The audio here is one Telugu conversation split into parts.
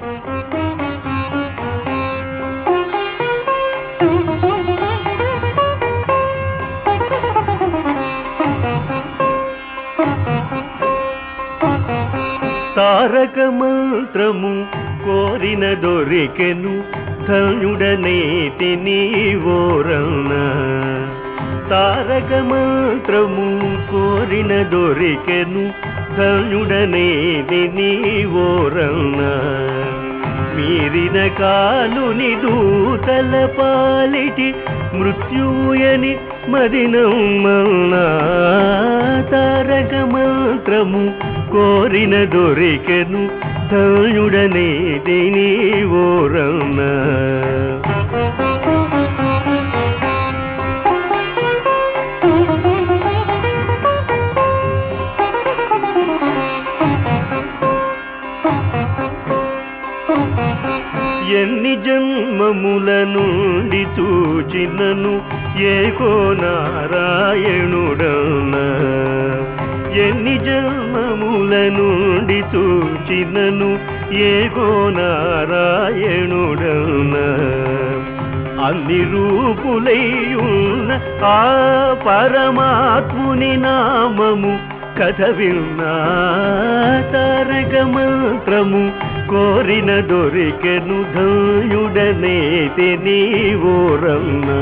తారక మంత్రము కోరిన దొరికెను ధన్యుడనేతి నీవోరన్న తారక మంత్రము కోరిన దొరికెను ధన్యుడనేది నీవోరన్న మీరిన కాలుని దూతల పాలిటి మృత్యుయని మదినమ్మన్నా తారక మంత్రము కోరిన దొరికెను తయుడనే దేని ఓరన్న ఎన్ని జన్మముల నుండి చూచినను ఏకో నారాయణుడన్న ఎన్ని జన్మముల నుండి చూచినను ఏకో నారాయణుడన్న అన్ని రూపులైయున్న ఆ పరమాత్ముని నామము కథ విన్నా తారక మంత్రము కోరిన దొరికెను ధయుడనే నీవోరన్నా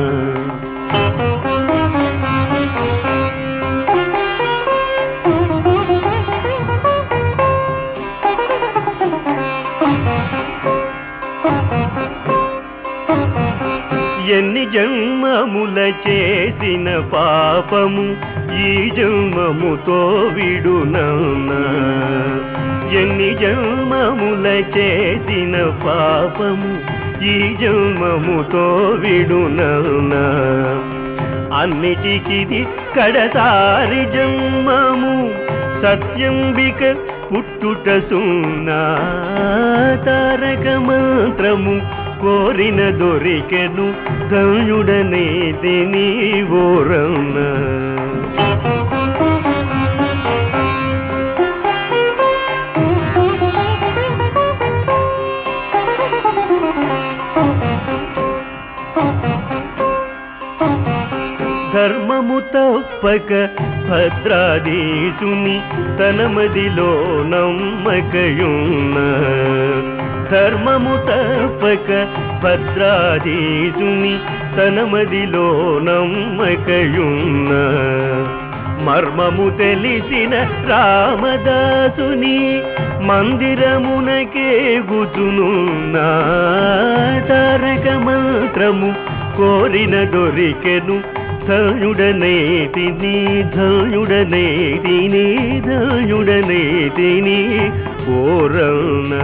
ఎన్ని జన్మముల చేసిన పాపము ఈ జన్మముతో విడునన్నా ఎన్ని జన్మముల చేసిన పాపము ఈ జన్మముతో విడునన్నా అన్నిటికిది కడసారి జన్మము సత్యంబిక పుట్టుట సున్నా తారక మంత్రము కోరిన దొరికెను ధనుడనే తిని ఓరన్న ధర్మము తప్పక భద్రాదీసుని తన మదిలో నమ్మకయున్న ధర్మము తప్పక భద్రాదీసుని తన మదిలో నమ్మకయున్న మర్మము తెలిసిన రామదాసుని మందిరమునకే గుతునున్నా తారక మంత్రము కోరిన దొరికెను ధయుడనే తిని ధయుడనే తిని ధయుడనే తిని ఓరణ